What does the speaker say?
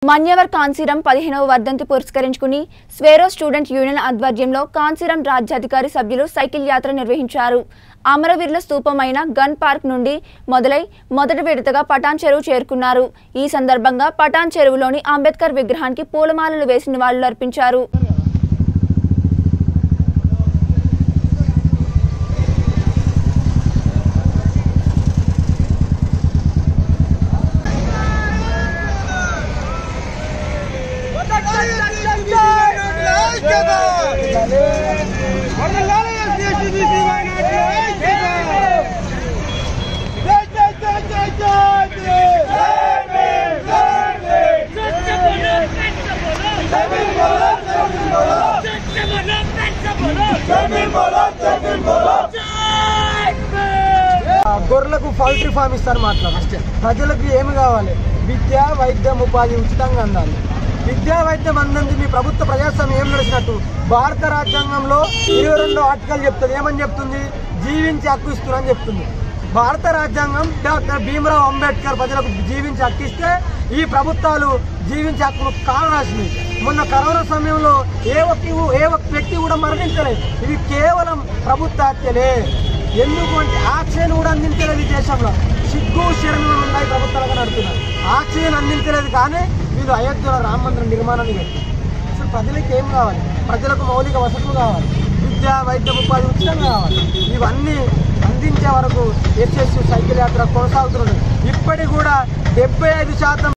మన్యవర్ కాన్సీరం పదిహేనవ వర్ధంతి పురస్కరించుకుని స్వేరో స్టూడెంట్ యూనియన్ ఆధ్వర్యంలో కాన్సీరం రాజ్యాధికారి సభ్యులు సైకిల్ యాత్ర నిర్వహించారు అమరవీరుల స్తూపమైన గన్ పార్క్ నుండి మొదలై మొదటి విడతగా పటాన్ చెరువు చేరుకున్నారు ఈ సందర్భంగా పటాన్ చెరువులోని అంబేద్కర్ విగ్రహానికి పూలమాలలు వేసి నివాళులర్పించారు గొర్రెలకు పౌల్ట్రీ ఫామ్ ఇస్తారు మాట్లాడు ప్రజలకు ఏమి కావాలి విద్య వైద్యం ఉపాధి ఉచితంగా అందాలి విద్యా వైద్యం అందంది మీ ప్రభుత్వ ప్రజాస్వామ్యం ఏం నడిచినట్టు భారత రాజ్యాంగంలో ఇరవై రెండో ఆర్టికల్ చెప్తుంది ఏమని చెప్తుంది జీవించి హక్కు ఇస్తున్నారని చెప్తుంది భారత రాజ్యాంగం డాక్టర్ భీమరావు అంబేద్కర్ ప్రజలకు జీవించి హక్కిస్తే ఈ ప్రభుత్వాలు జీవించి హక్కును కాలరాసింది మొన్న కరోనా సమయంలో ఏ ఒక్క ఏ ఒక్క వ్యక్తి కూడా మరణించలేదు ఇవి కేవలం ప్రభుత్వ హత్యలే ఎందుకు అంటే ఆక్సిజన్ కూడా అందించలేదు ఈ దేశంలో సిగ్గు శరణం ఉన్నాయి ప్రభుత్వాలుగా నడుతున్నారు ఆక్సిజన్ అందించలేదు కానీ వీళ్ళు అయోధ్యలో రామ మందిరం నిర్మాణాన్ని పెట్టారు అసలు ప్రజలకు ఏం కావాలి ప్రజలకు మౌలిక వసతులు కావాలి విద్య వైద్య ఉపాధి ఉచితంగా కావాలి ఇవన్నీ అందించే వరకు ఎస్ఎస్ సైకిల్ యాత్ర కొనసాగుతున్నది ఇప్పటికి కూడా డెబ్బై ఐదు శాతం